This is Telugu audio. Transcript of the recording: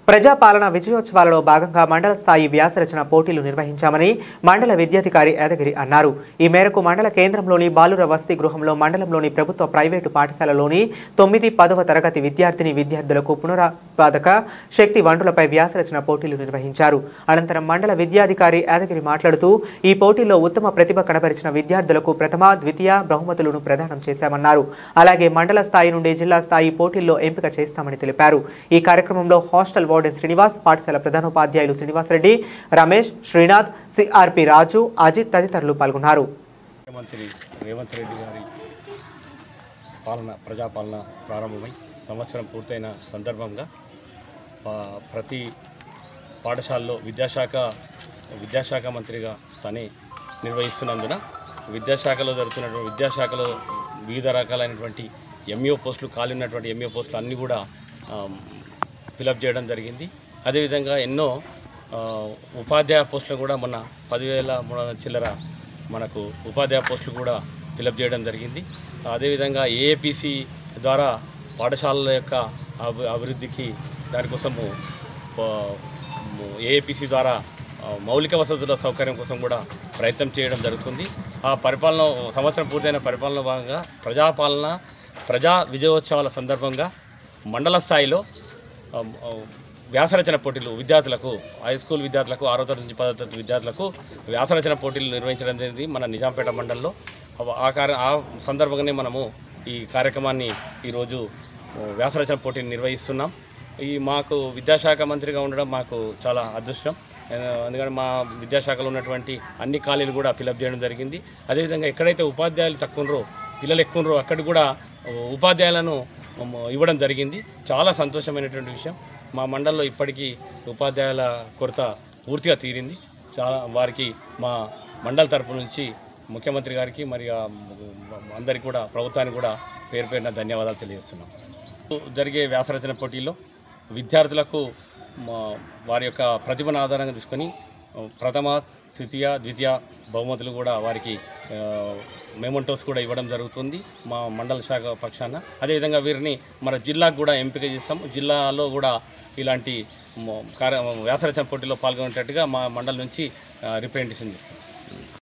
ప్రజాపాలన విజయోత్సవాలలో భాగంగా మండల స్థాయి వ్యాసరచన పోటీలు నిర్వహించామని మండల విద్యాధికారి యాదగిరి అన్నారు ఈ మేరకు మండల కేంద్రంలోని బాలుర వసతి గృహంలో మండలంలోని ప్రభుత్వ ప్రైవేటు పాఠశాలలోని తొమ్మిది పదవ తరగతి విద్యార్థిని విద్యార్థులకు పునరుత్పాదక శక్తి వనరులపై వ్యాసరచన పోటీలు నిర్వహించారు అనంతరం మండల విద్యాధికారి యాదగిరి మాట్లాడుతూ ఈ పోటీల్లో ఉత్తమ ప్రతిభ కనబరిచిన విద్యార్థులకు ప్రథమ ద్వితీయ బహుమతులను ప్రదానం చేశామన్నారు అలాగే మండల స్థాయి నుండి జిల్లా స్థాయి పోటీల్లో ఎంపిక చేస్తామని తెలిపారు ఈ కార్యక్రమంలో హాస్టల్ వార్డెన్ శ్రీనివాస్ పాఠశాల ప్రధానోపాధ్యాయులు శ్రీనివాసరెడ్డి రమేష్ శ్రీనాథ్ సిఆర్పి రాజు అజిత్ తదితరులు పాల్గొన్నారు ముఖ్యమంత్రి రేవంత్ రెడ్డి గారి పాలన ప్రజాపాలన ప్రారంభమై సంవత్సరం పూర్తయిన సందర్భంగా పా- ప్రతి పాఠశాలలో విద్యాశాఖ విద్యాశాఖ మంత్రిగా తనే నిర్వహిస్తున్నందున విద్యాశాఖలో జరుగుతున్నటువంటి విద్యాశాఖలో వివిధ రకాలైనటువంటి ఎంఈఓ పోస్టులు ఖాళీ ఉన్నటువంటి ఎంఈఓ పోస్టులు అన్నీ కూడా ఫిలప్ చేయడం జరిగింది అదేవిధంగా ఎన్నో ఆ, ఉపాధ్యాయ పోస్టులు కూడా మొన్న పదివేల మూడు వందల చిల్లర మనకు ఉపాధ్యాయ పోస్టులు కూడా ఫిలప్ చేయడం జరిగింది అదేవిధంగా ఏఏపిసి ద్వారా పాఠశాలల యొక్క అభి అభివృద్ధికి దానికోసము ఏఏపిసి ద్వారా ఆ, మౌలిక వసతుల సౌకర్యం కోసం కూడా ప్రయత్నం చేయడం జరుగుతుంది ఆ పరిపాలన సంవత్సరం పూర్తయిన పరిపాలన భాగంగా ప్రజాపాలన ప్రజా విజయోత్సవాల సందర్భంగా మండల స్థాయిలో ఆ, ఆ, వ్యాసరచన పోటీలు విద్యార్థులకు హై స్కూల్ విద్యార్థులకు ఆరో తరగతి నుంచి పదో తరగతి విద్యార్థులకు వ్యాసరచన పోటీలు నిర్వహించడం జరిగింది మన నిజాంపేట మండలంలో అవ- ఆ కార్య ఆ సందర్భంగానే మనము ఈ కార్యక్రమాన్ని ఈరోజు ఆ, వ్యాసరచన పోటీని నిర్వహిస్తున్నాం ఈ మాకు విద్యాశాఖ మంత్రిగా ఉండడం మాకు చాలా అదృష్టం ఆ, ఎందుకంటే మా విద్యాశాఖలో ఉన్నటువంటి అన్ని ఖాళీలు కూడా ఫిలప్ చేయడం జరిగింది అదేవిధంగా ఎక్కడైతే ఉపాధ్యాయులు తక్కువ ఉన్నారో పిల్లలు ఎక్కువ ఉన్నారో అక్కడ కూడా ఆ, ఉపాధ్యాయులను మ- ఇవ్వడం జరిగింది చాలా సంతోషమైనటువంటి విషయం మా మండలంలో ఇప్పటికీ ఉపాధ్యాయుల కొరత పూర్తిగా తీరింది చాలా వారికి మా మండల తరపు నుంచి ముఖ్యమంత్రి గారికి మరి ఆ అందరికీ కూడా ప్రభుత్వానికి కూడా పేరు పేరున ధన్యవాదాలు తెలియజేస్తున్నాం జరిగే వ్యాసరచన పోటీల్లో విద్యార్థులకు మా వారి యొక్క ప్రతిభను ఆధారంగా తీసుకొని ఆ, ప్రథమ తృతీయ ద్వితీయ బహుమతులు కూడా వారికి ఆ, మెమోంటోస్ కూడా ఇవ్వడం జరుగుతుంది మా మండల శాఖ పక్షాన అదేవిధంగా వీరిని మన జిల్లాకు కూడా ఎంపిక చేస్తాం జిల్లాలో కూడా ఇలాంటి మ- కార్య వ్యాసరచన పోటీలో పాల్గొనేటట్టుగా మా మండలం నుంచి రిప్రజెంటేషన్ చేస్తాం